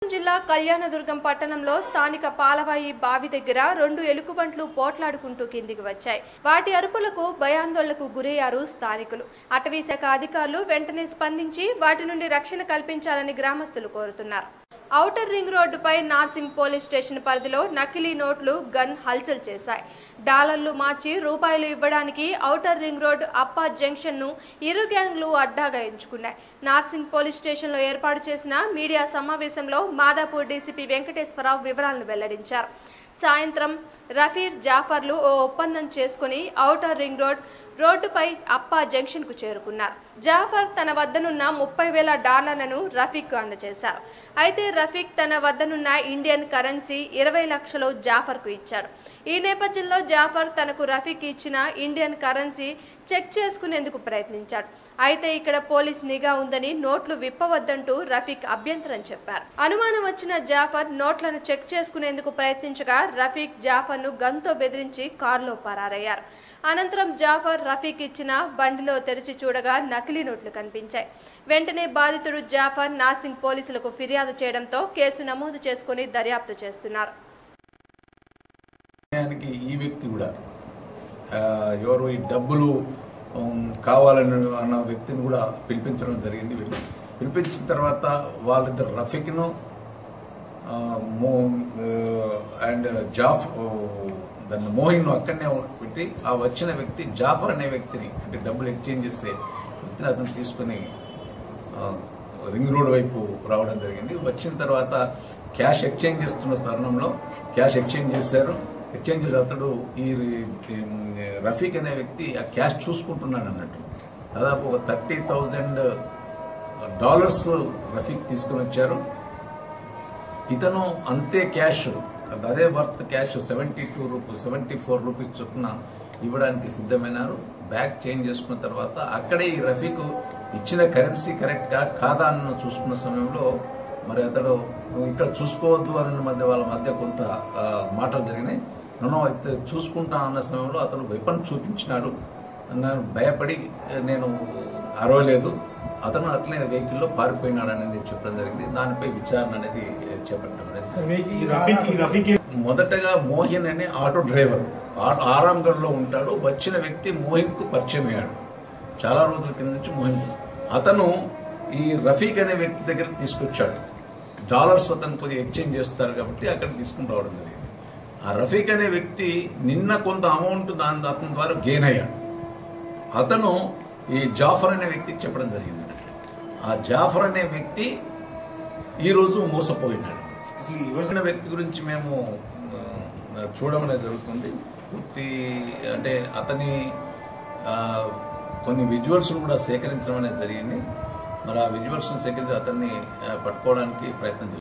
జిల్లా కళ్యాణదుర్గం పట్టణంలో స్థానిక పాలవాయి బావి దగ్గర రెండు ఎలుగుబంట్లు పోట్లాడుకుంటూ కిందికి వచ్చాయి వాటి అరుపులకు భయాందోళనకు గురయ్యారు స్థానికులు అటవీ శాఖ అధికారులు వెంటనే స్పందించి వాటి నుండి రక్షణ కల్పించాలని గ్రామస్తులు కోరుతున్నారు ఔటర్ రింగ్ రోడ్డుపై నార్సింగ్ పోలీస్ స్టేషన్ పరిధిలో నకిలీ నోట్లు గన్ హల్చల్ చేశాయి డాలర్లు మార్చి రూపాయలు ఇవ్వడానికి outer ring road Appa junction ను ఇరు గ్యాంగ్లు అడ్డాగా ఎంచుకున్నాయి నార్సింగ్ పోలీస్ స్టేషన్లో ఏర్పాటు చేసిన మీడియా సమావేశంలో మాదాపూర్ డీసీపీ వెంకటేశ్వరరావు వివరాలను వెల్లడించారు సాయంత్రం రఫీర్ జాఫర్లు ఓ ఒప్పందం చేసుకుని ఔటర్ రింగ్ రోడ్ రోడ్డుపై అప్పా జంక్షన్ కు చేరుకున్నారు జాఫర్ తన వద్దనున్న ముప్పై వేల డాలర్లను రఫీక్ కు అందజేశారు అయితే రఫీక్ తన వద్దనున్న ఇండియన్ కరెన్సీ ఇరవై లక్షలు జాఫర్ కు ఇచ్చాడు ఈ నేపథ్యంలో జాఫర్ తనకు రఫీక్ ఇచ్చిన ఇండియన్ కరెన్సీ చెక్ చేసుకునేందుకు ప్రయత్నించాడు అయితే ఇక్కడ పోలీస్ నిఘా ఉందని నోట్లు విప్పవద్దంటూ రఫీక్ అభ్యంతరం చెప్పారు అనుమానం వచ్చిన జాఫర్ నోట్లను చెక్ చేసుకునేందుకు ప్రయత్నించగా రఫీక్ జాఫర్ ను గన్తో బెదిరించి కారులో పరారయ్యారు అనంతరం జాఫర్ రఫీక్ ఇచ్చిన బండిలో తెరిచి చూడగా నకిలీ నోట్లు కనిపించాయి వెంటనే బాధితుడు జాఫర్ నాసింగ్ పోలీసులకు ఫిర్యాదు చేయడంతో కేసు నమోదు చేసుకుని దర్యాప్తు చేస్తున్నారు సమయానికి ఈ వ్యక్తి కూడా ఆ, ఎవరు ఈ డబ్బులు ఉమ్, కావాలని అన్న వ్యక్తిని కూడా పిలిపించడం జరిగింది వీళ్ళు పిలిపించిన తర్వాత వాళ్ళిద్దరు రఫీక్ను ఆ, మో అండ్ జాఫ్ ఓ, దాన్ని మోహిన్ అక్కడనే పెట్టి ఆ వచ్చిన వ్యక్తి జాఫర్ అనే వ్యక్తిని అంటే డబ్బులు ఎక్స్చేంజ్ చేసే వ్యక్తిని అతను తీసుకుని ఆ, రింగ్ రోడ్ వైపు రావడం జరిగింది వచ్చిన తర్వాత క్యాష్ ఎక్స్చేంజ్ చేస్తున్న తరుణంలో క్యాష్ ఎక్స్చేంజ్ చేశారు ఎక్స్చేంజ్ చేసి అతడు ఈ ఈ రఫీక్ అనే వ్యక్తి ఆ క్యాష్ చూసుకుంటున్నాడు అన్నట్టు దాదాపు ఒక థర్టీ థౌజండ్ డాలర్స్ రఫీక్ తీసుకుని వచ్చారు ఇతను అంతే క్యాష్ అదే worth cash seventy two rupees seventy four rupees చొప్పున ఇవ్వడానికి సిద్ధమైనారు బ్యాగ్ చేంజ్ చేసుకున్న తర్వాత అక్కడే ఈ రఫీక్ ఇచ్చిన కరెన్సీ కరెక్ట్ గా కాదా అని చూసుకున్న సమయంలో మరి అతడు "నువ్వు ఇక్కడ చూసుకోవద్దు అన్న మధ్య వాళ్ళ మధ్య కొంత ఆ, మాటలు జరిగినాయి నన్ను అయితే చూసుకుంటా అన్న సమయంలో అతను వెపన్ చూపించినాడు నేను భయపడి నేను అరవలేదు అతను అట్లే వెహికల్లో పారిపోయినాడు అనేది చెప్పడం జరిగింది దానిపై విచారణ అనేది చేపట్టడం అనేది ఈ రఫీక్ ఈ రఫీక్ మొదటగా మోహిన్ అనే ఆటో డ్రైవర్ ఆ- ఆరాంగఢ్ లో ఉంటాడు వచ్చిన వ్యక్తి మోహిన్ కు పరిచయం అయ్యాడు చాలా రోజుల కింద నుంచి మోహిన్ అతను ఈ రఫీక్ అనే వ్యక్తి దగ్గర తీసుకొచ్చాడు డాలర్స్ అతను కొద్దిగా ఎక్స్చేంజ్ చేస్తారు కాబట్టి అక్కడ తీసుకుని రావడం జరిగింది ఆ రఫీక్ అనే వ్యక్తి నిన్న కొంత అమౌంట్ దాని అతని ద్వారా గెయిన్ అయ్యాడు అతను ఈ జాఫర్ అనే వ్యక్తికి చెప్పడం జరిగింది ఆ జాఫర్ అనే వ్యక్తి ఈ రోజు మోసపోయినాడు అసలు ఈ రివర్స్ వచ్చిన వ్యక్తి గురించి మేము ఆ, చూడడం అనేది జరుగుతుంది పూర్తి అంటే అతని ఆ, కొన్ని విజువల్స్ కూడా సేకరించడం అనేది జరిగింది మరి ఆ విజువల్స్ సేకరించి అతన్ని ఆ, పట్టుకోవడానికి ప్రయత్నం చేస్తున్నాం